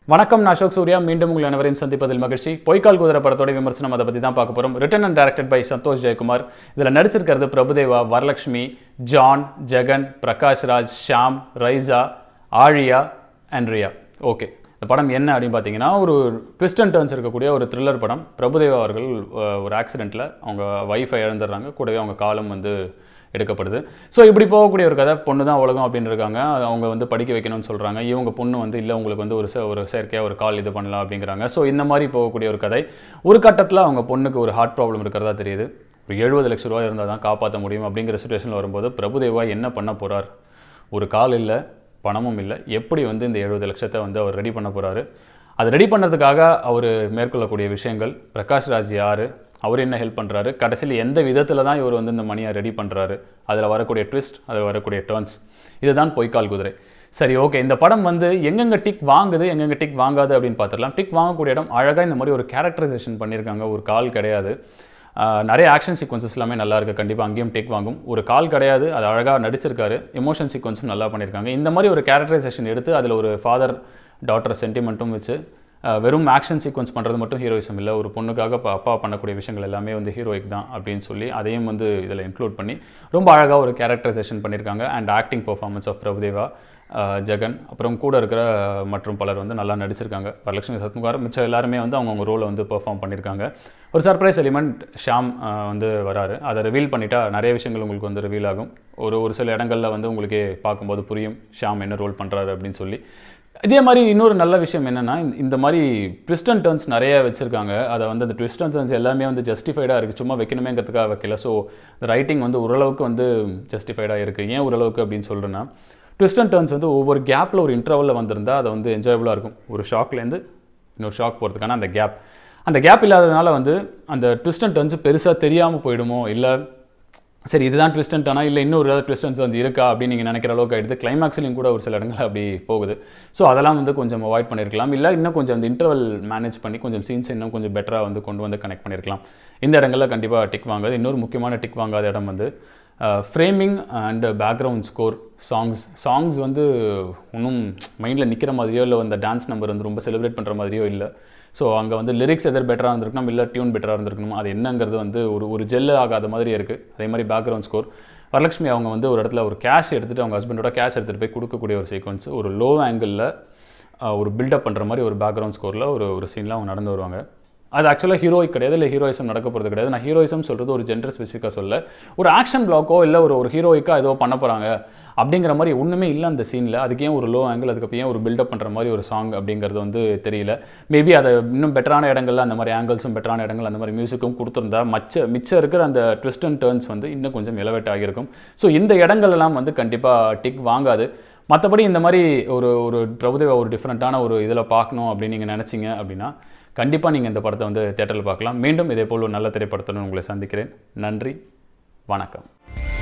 வணக்கம் நான் அசோக் சூர்யா மீண்டும் உங்கள் அனைவரையும் சந்திப்பதில் மகிழ்ச்சி பொய்க்கால் குதிரை படத்தோட விமர்சனம் அதை பற்றி தான் பார்க்க போகிறோம் return and directed by Santhosh Jayakumar இதில் நடிச்சிருக்கிறது பிரபுதேவா வரலட்சுமி ஜான் ஜெகன் பிரகாஷ் ராஜ் ஷாம் ரைசா ஆழியா அண்ட் ரியா ஓகே இந்த படம் என்ன அப்படின்னு பார்த்தீங்கன்னா ஒரு ட்விஸ்ட் அண்ட் டர்ன்ஸ் இருக்கக்கூடிய ஒரு த்ரில்லர் படம் பிரபுதேவா அவர்கள் அஹ், ஒரு ஆக்சிடெண்ட்டில் அவங்க ஒய்ஃபை இழந்துடுறாங்க கூடவே அவங்க காலம் வந்து எடுக்கப்படுது ஸோ இப்படி போகக்கூடிய ஒரு கதை பொண்ணு தான் உலகம் அப்படின்னு இருக்காங்க அது அவங்க வந்து படிக்க வைக்கணும்னு சொல்கிறாங்க இவங்க பொண்ணு வந்து இல்லை உங்களுக்கு வந்து ஒரு சே- ஒரு செயற்கையாக ஒரு கால் இது பண்ணலாம் அப்படிங்கிறாங்க ஸோ இந்த மாதிரி போகக்கூடிய ஒரு கதை ஒரு கட்டத்தில் அவங்க பொண்ணுக்கு ஒரு ஹார்ட் ப்ராப்ளம் இருக்கிறதா தெரியுது ஒரு எழுபது லட்ச ரூபா இருந்தால் தான் காப்பாற்ற முடியும் அப்படிங்கிற சுச்சுவேஷனில் வரும்போது பிரபுதேவா என்ன பண்ண போகிறார் ஒரு கால் இல்லை பணமும் இல்லை எப்படி வந்து இந்த எழுபது லட்சத்தை வந்து அவர் ரெடி பண்ண போகிறாரு அது ரெடி பண்ணுறதுக்காக அவர் மேற்கொள்ளக்கூடிய விஷயங்கள் பிரகாஷ் ராஜ் யார் அவர் என்ன ஹெல்ப் பண்ணுறாரு கடைசியில் எந்த விதத்தில் தான் இவர் வந்து இந்த மணியை ரெடி பண்ணுறாரு அதில் வரக்கூடிய ட்விஸ்ட் அதில் வரக்கூடிய டர்ன்ஸ் இதுதான் பொய்க்கால் குதிரை சரி ஓகே இந்த படம் வந்து எங்கெங்க டிக் வாங்குது எங்கெங்க டிக் வாங்காது அப்படின்னு பார்த்துடலாம் டிக் வாங்கக்கூடிய இடம் அழகாக இந்த மாதிரி ஒரு கேரக்டரைசேஷன் பண்ணியிருக்காங்க ஒரு கால் கிடையாது ஆஹ் நிறைய ஆக்ஷன் சீக்வன்சஸ் எல்லாமே நல்லா இருக்குது கண்டிப்பாக அங்கேயும் டேக் வாங்கும் ஒரு கால் கிடையாது அது அழகாக நடிச்சிருக்காரு எமோஷன் சீக்வன்ஸும் நல்லா பண்ணியிருக்காங்க இந்த மாதிரி ஒரு கேரக்டரைசேஷன் எடுத்து அதில் ஒரு ஃபாதர் டாட்டர் சென்டிமெண்ட்டும் வச்சு ஆஹ் வெறும் ஆக்ஷன் சீக்வன்ஸ் பண்ணுறது மட்டும் ஹீரோயிசம் இல்லை ஒரு பொண்ணுக்காக இப்போ அப்பா பண்ணக்கூடிய விஷயங்கள் எல்லாமே வந்து ஹீரோயிக் தான் அப்படின்னு சொல்லி அதையும் வந்து இதில் இன்க்ளூட் பண்ணி ரொம்ப அழகாக ஒரு கேரக்டரைசேஷன் பண்ணியிருக்காங்க and acting performance of Prabhudeva ஆஹ் ஜெகன் அப்புறம் கூட இருக்கிற மற்றும் பலர் வந்து நல்லா நடிச்சிருக்காங்க வரலட்சுமி சத்குமார் மிச்சம் எல்லாருமே வந்து அவங்கவுங்க ரோலை வந்து பெர்ஃபார்ம் பண்ணியிருக்காங்க ஒரு சர்ப்ரைஸ் எலிமெண்ட் ஷாம் ஆஹ் வந்து வராரு அதை ரிவீல் பண்ணிட்டா நிறைய விஷயங்கள் உங்களுக்கு வந்து ரிவீல் ஆகும் ஒரு ஒரு சில இடங்களில் வந்து உங்களுக்கே பார்க்கும்போது புரியும் ஷாம் என்ன ரோல் பண்ணுறாரு அப்படின்னு சொல்லி இதே மாதிரி இன்னொரு நல்ல விஷயம் என்னென்னா இந்த மாதிரி ட்விஸ்ட் அண்ட் டர்ன்ஸ் நிறைய வச்சுருக்காங்க அதை வந்து அந்த ட்விஸ்ட் அண்ட் டர்ன்ஸ் எல்லாமே வந்து ஜஸ்டிஃபைடாக இருக்குது சும்மா வைக்கணுமேங்கிறதுக்காக வைக்கல ஸோ ரைட்டிங் வந்து ஓரளவுக்கு வந்து ஜஸ்டிஃபைடாக இருக்குது ஏன் ஓரளவுக்கு அப்படின்னு சொல்கிறேன்னா ட்விஸ்ட் அண்ட் டர்ன்ஸ் வந்து ஒவ்வொரு கேப்பில் ஒரு இன்டர்வலில் வந்திருந்தால் அதை வந்து என்ஜாயபுளாக இருக்கும் ஒரு ஷாக்லேருந்து இன்னொரு ஷாக் போகிறதுக்கான அந்த கேப் அந்த கேப் இல்லாததுனால வந்து அந்த ட்விஸ்ட் அண்ட் டர்ன்ஸ் பெருசாக தெரியாமல் போயிடுமோ இல்லை சரி இதுதான் ட்விஸ்ட் அண்ட் ஆனால் இல்லை இன்னொரு ஏதாவது ட்விஸ்ட் அண்ட்ஸ் வந்து இருக்கா அப்படின்னு நீங்கள் நினைக்கிற அளவுக்கு ஆகிடுது கிளைமேக்ஸ்லையும் கூட ஒரு சில இடங்கள் அப்படி போகுது ஸோ அதெல்லாம் வந்து கொஞ்சம் அவாய்ட் பண்ணியிருக்கலாம் இல்லை இன்னும் கொஞ்சம் அந்த இன்டர்வல் மேனேஜ் பண்ணி கொஞ்சம் சீன்ஸ் இன்னும் கொஞ்சம் பெட்டராக வந்து கொண்டு வந்து கனெக்ட் பண்ணியிருக்கலாம் இந்த இடங்களில் கண்டிப்பாக டிக் வாங்காது இன்னொரு முக்கியமான டிக் வாங்காத இடம் வந்து framing and background score songs songs வந்து இன்னும் மைண்டில் நிற்கிற மாதிரியோ இல்லை அந்த டான்ஸ் நம்பர் வந்து ரொம்ப செலிப்ரேட் பண்ணுற மாதிரியோ இல்லை ஸோ அங்கே வந்து லிரிக்ஸ் எதிர் பெட்டராக இருந்திருக்கணும் இல்லை டியூன் பெட்டராக இருந்திருக்கணும் அது என்னங்கிறது வந்து ஒரு ஒரு ஜெல்லு ஆகாத மாதிரி இருக்குது அதே மாதிரி பேக்ரவுண்ட் ஸ்கோர் வரலட்சுமி அவங்க வந்து ஒரு இடத்துல ஒரு கேஷ் எடுத்துகிட்டு அவங்க ஹஸ்பண்டோட கேஷ் எடுத்துகிட்டு போய் கொடுக்கக்கூடிய ஒரு சீக்வன்ஸ் ஒரு லோ ஆங்கிளில் ஒரு பில்டப் பண்ணுற மாதிரி ஒரு பேக்ரவுண்ட் ஸ்கோரில் ஒரு ஒரு சீனில் அவங்க நடந்து வருவாங்க அது ஆக்சுவலாக ஹீரோயிக் கிடையாது இல்லை ஹீரோயிசம் நடக்க போகிறது கிடையாது நான் ஹீரோயிசம் சொல்கிறது ஒரு ஜென்டர் ஸ்பெசிஃபிக்காக சொல்ல ஒரு ஆக்ஷன் பிளாக்கோ இல்லை ஒரு ஒரு ஹீரோயிக்காக ஏதோ பண்ண போகிறாங்க அப்படிங்கிற மாதிரி ஒன்றுமே இல்லை அந்த சீனில் அதுக்கு ஏன் ஒரு லோ ஆங்கிள் அதுக்கு ஏன் ஒரு பில்டப் பண்ணுற மாதிரி ஒரு சாங் அப்படிங்கிறது வந்து தெரியல மேபி அதை இன்னும் பெட்டரான இடங்கள்ல அந்த மாதிரி ஆங்கிள்ஸும் பெட்டரான இடங்கள் அந்த மாதிரி மியூசிக்கும் கொடுத்துருந்தா மச்ச மிச்சம் இருக்கிற அந்த ட்விஸ்ட் அண்ட் டர்ன்ஸ் வந்து இன்னும் கொஞ்சம் எலவேட் ஆகியிருக்கும் ஸோ இந்த இடங்கள்லாம் வந்து கண்டிப்பாக டிக் வாங்காது மற்றபடி இந்த மாதிரி ஒரு ஒரு பிரபுதேவா ஒரு டிஃப்ரெண்ட்டான ஒரு இதில் பார்க்கணும் அப்படின்னு நீங்கள் நினச்சிங்க அப்படின்னா கண்டிப்பாக நீங்கள் இந்த படத்தை வந்து தேட்டரில் பார்க்கலாம் மீண்டும் இதே போல் ஒரு நல்ல திரைப்படத்துடன் உங்களை சந்திக்கிறேன் நன்றி வணக்கம்